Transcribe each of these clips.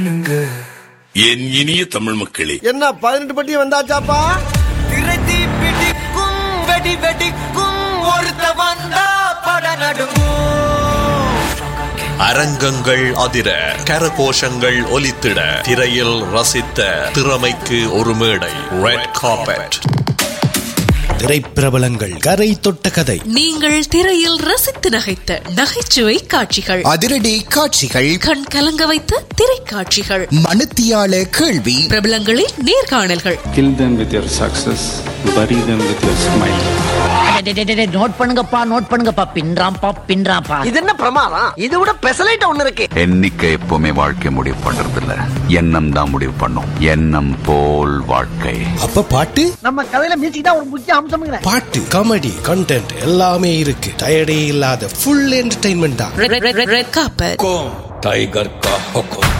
என் இனிய தமிழ் மக்களே என்ன பதினெட்டு பட்டி வந்தாச்சாப்பா திரைதி பிடிக்கும் வெடி வெடிக்கும் ஒருத்த வந்தா பட நடுங்கும் அரங்கங்கள் அதிர கரகோஷங்கள் ஒலித்திட திரையில் ரசித்த திறமைக்கு ஒரு மேடை ரெட் கார்பெட் திரைப்பிரபலங்கள் கரை தொட்ட கதை நீங்கள் திரையில் ரசித்து நகைத்த நகைச்சுவை காட்சிகள் அதிரடி காட்சிகள் கண் கலங்க வைத்த திரைக்காட்சிகள் மனுத்தியால கேள்வி பிரபலங்களின் நேர்காணல்கள் Kill them with your success, bury them with your smile. Note பண்ணுங்கப்பா நோட் பண்ணுங்கப்பா பின்றாம்பா பின்றாம்பா இது என்ன பிரமாதம் இது விட பெசலைட் ஒண்ணு இருக்கு எண்ணிக்கை எப்பவுமே வாழ்க்கை முடிவு பண்றது இல்ல எண்ணம் தான் முடிவு பண்ணும் எண்ணம் போல் வாழ்க்கை அப்ப பாட்டு நம்ம கதையில மியூசிக் தான் ஒரு முக்கிய அம்சம்ங்கிற பாட்டு காமெடி கண்டென்ட் எல்லாமே இருக்கு டயர்டே இல்லாத ஃபுல் என்டர்டைன்மெண்ட் தான் red- red- red- red carpet tiger கா ஹொக்கோ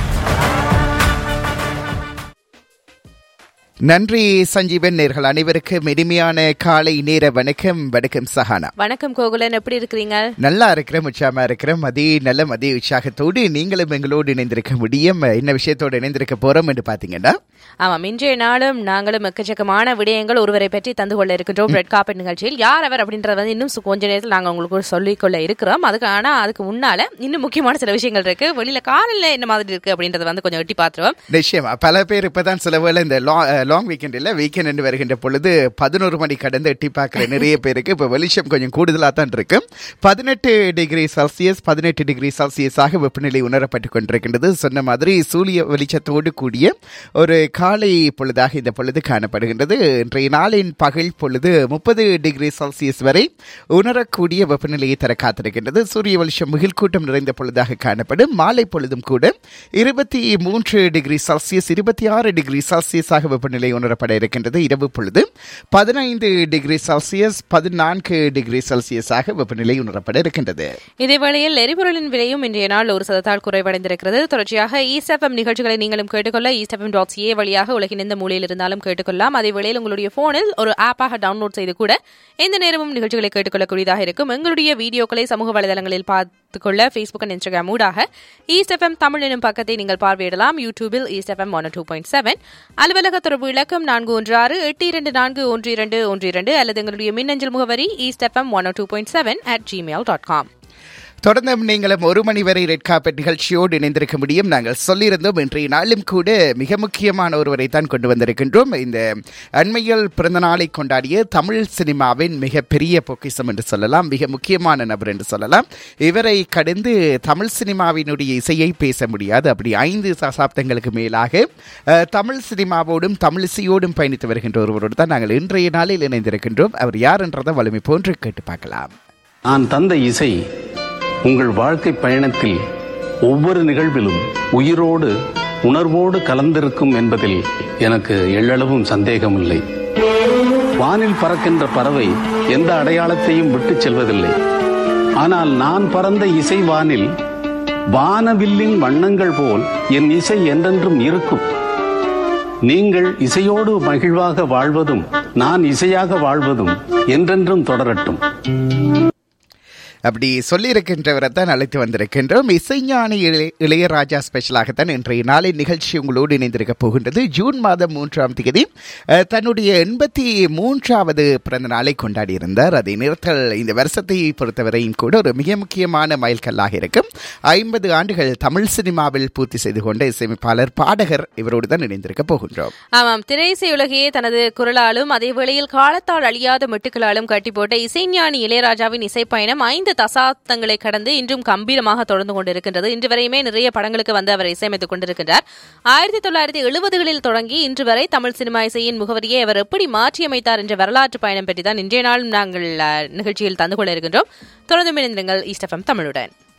நன்றி சஞ்சீவன் நேர்கள் அனைவருக்கும் இனிமையான காலை நேர வணக்கம் வணக்கம் சஹானா வணக்கம் கோகுலன் எப்படி இருக்கிறீங்க நல்லா இருக்கிறேன் உற்சாகமா இருக்கிறேன் மதி நல்ல மதிய உற்சாகத்தோடு நீங்களும் எங்களோடு இணைந்திருக்க முடியும் என்ன விஷயத்தோடு இணைந்திருக்க போறோம் என்று பாத்தீங்கன்னா ஆமாம் இன்றைய நாளும் நாங்களும் எக்கச்சக்கமான விடயங்கள் ஒருவரை பற்றி தந்து கொள்ள இருக்கின்றோம் ரெட் கார்பெட் நிகழ்ச்சியில் யார் அவர் அப்படின்றது வந்து இன்னும் சு- கொஞ்ச நேரத்தில் நாங்கள் உங்களுக்கு சொல்லிக் கொள்ள இருக்கிறோம் அதுக்கு ஆனால் அதுக்கு முன்னால இன்னும் முக்கியமான சில விஷயங்கள் இருக்கு வெளியில காலையில் என்ன மாதிரி இருக்கு அப்படின்றத வந்து கொஞ்சம் எட்டி பார்த்துருவோம் நிச்சயமா பல பேர் இப்பதான் சில வேளை இந்த லாங் வீக்கெண்ட் இல்ல வீக்கெண்ட் என்று வருகின்ற பொழுது பதினோரு மணி கடந்து எட்டி பார்க்கிற நிறைய பேருக்கு இப்ப வெளிச்சம் கொஞ்சம் கூடுதலா தான் இருக்கு பதினெட்டு டிகிரி செல்சியஸ் பதினெட்டு டிகிரி செல்சியஸாக வெப்பநிலை உணரப்பட்டு கொண்டிருக்கின்றது சொன்ன மாதிரி சூரிய வெளிச்சத்தோடு கூடிய ஒரு காலை பொழுதாக இந்த பொழுது காணப்படுகின்றது இன்றைய நாளின் பகல் பொழுது முப்பது டிகிரி செல்சியஸ் வரை உணரக்கூடிய வெப்பநிலையை தர காத்திருக்கின்றது சூரிய வெளிச்சம் மிகில் கூட்டம் நிறைந்த பொழுதாக காணப்படும் மாலை பொழுதும் கூட இருபத்தி மூன்று டிகிரி செல்சியஸ் இருபத்தி ஆறு டிகிரி செல்சியஸாக வெப்பநிலை உணரப்பட இருக்கின்றது இரவு பொழுது பதினைந்து டிகிரி செல்சியஸ் பதினான்கு டிகிரி செல்சியஸாக வெப்பநிலை உணரப்பட இருக்கின்றது இதே வேளையில் எரிபொருளின் விலையும் இன்றைய நாள் ஒரு சதத்தால் குறைவடைந்திருக்கிறது தொடர்ச்சியாக ஈஸ்ட் எஃப்எம் நிகழ்ச்சிகளை நீங்களும் கேட்டுக்கொள்ள ஈஸ்ட் எஃப்எம் டாட் சிஏ வழியாக உலகின் எந்த மூலையில் இருந்தாலும் கேட்டுக்கொள்ளலாம் அதே வேளையில் உங்களுடைய போனில் ஒரு ஆப்பாக டவுன்லோட் செய்து கூட எந்த நேரமும் நிகழ்ச்சிகளை கேட்டுக்கொள்ளக்கூடியதாக இருக்கும் எங்களுடைய வீடியோக்களை சமூக வலைதளங்களில் பார்த்துக்கொள்ள ஃபேஸ்புக் அண்ட் இன்ஸ்டாகிராம் ஊடாக ஈஸ்ட் எஃப்எம் தமிழ் எனும் பக்கத்தை நீங்கள் பார்வையிடலாம் யூடியூபில் East FM one two point seven அலுவலக தொடர்பு இலக்கம் நான்கு ஒன்று ஆறு எட்டு இரண்டு நான்கு ஒன்று இரண்டு ஒன்று இரண்டு அல்லது எங்களுடைய மின்னஞ்சல் முகவரி East FM one two point seven at Gmail dot com தொடர்ந்தும் நீங்களும் ஒரு மணி வரை ரெட் கார்பெட் நிகழ்ச்சியோடு இணைந்திருக்க முடியும் நாங்கள் சொல்லியிருந்தோம் இன்றைய நாளும் கூட மிக முக்கியமான ஒருவரை தான் கொண்டு வந்திருக்கின்றோம் இந்த அண்மையில் பிறந்த நாளை கொண்டாடிய தமிழ் சினிமாவின் மிகப்பெரிய பொக்கிஷம் என்று சொல்லலாம் மிக முக்கியமான நபர் என்று சொல்லலாம் இவரை கடந்து தமிழ் சினிமாவினுடைய இசையை பேச முடியாது அப்படி ஐந்து தசாப்தங்களுக்கு மேலாக அஹ், தமிழ் சினிமாவோடும் தமிழ் இசையோடும் பயணித்து வருகின்ற ஒருவரோடு தான் நாங்கள் இன்றைய நாளில் இணைந்திருக்கின்றோம் அவர் யார் என்றதை வலிமை போன்று கேட்டு பார்க்கலாம் நான் தந்த இசை உங்கள் வாழ்க்கை பயணத்தில் ஒவ்வொரு நிகழ்விலும் உயிரோடு உணர்வோடு கலந்திருக்கும் என்பதில் எனக்கு எள்ளளவும் சந்தேகமில்லை வானில் பறக்கின்ற பறவை எந்த அடையாளத்தையும் விட்டுச் செல்வதில்லை ஆனால் நான் பறந்த இசை வானில் வானவில்லின் வண்ணங்கள் போல் என் இசை என்றென்றும் இருக்கும் நீங்கள் இசையோடு மகிழ்வாக வாழ்வதும் நான் இசையாக வாழ்வதும் என்றென்றும் தொடரட்டும் அப்படி சொல்லியிருக்கின்றவரை தான் அழைத்து வந்திருக்கின்றோம் இசைஞானி இளைய- இளையராஜா ஸ்பெஷலாகத்தான் இன்றைய நாளின் நிகழ்ச்சி உங்களோடு இணைந்திருக்க போகின்றது ஜூன் மாதம் மூன்றாம் தேதி அஹ், தன்னுடைய எண்பத்தி மூன்றாவது பிறந்த நாளை கொண்டாடி இருந்தார் அதே நேரத்தில் இந்த வருஷத்தை பொறுத்தவரையும் கூட ஒரு மிக முக்கியமான மைல்கல்லாக இருக்கும் ஐம்பது ஆண்டுகள் தமிழ் சினிமாவில் பூர்த்தி செய்து கொண்ட இசையமைப்பாளர் பாடகர் இவரோடு தான் இணைந்திருக்க போகின்றோம் ஆமாம் திரையிசை உலகையே தனது குரலாலும் அதே வேளையில் காலத்தால் அழியாத மெட்டுக்களாலும் கட்டி போட்ட இசைஞானி இளையராஜாவின் இசைப்பயணம் ஐந்து தசாப்தங்களை கடந்து இன்றும் கம்பீரமாக தொடர்ந்து கொண்டிருக்கின்றது இன்று வரையுமே நிறைய படங்களுக்கு வந்து அவர் இசையமைத்துக் கொண்டிருக்கின்றார் ஆயிரத்தி தொள்ளாயிரத்தி எழுபதுகளில் தொடங்கி இன்று வரை தமிழ் சினிமா இசையின் முகவரியை அவர் எப்படி மாற்றியமைத்தார் என்ற வரலாற்று பயணம் பற்றி தான் இன்றைய நாளும் நாங்கள் அஹ், நிகழ்ச்சியில் தந்து கொள்ள இருக்கின்றோம் தொடர்ந்து இணைந்திருங்கள் ஈஸ்ட் எஃப்எம் தமிழுடன்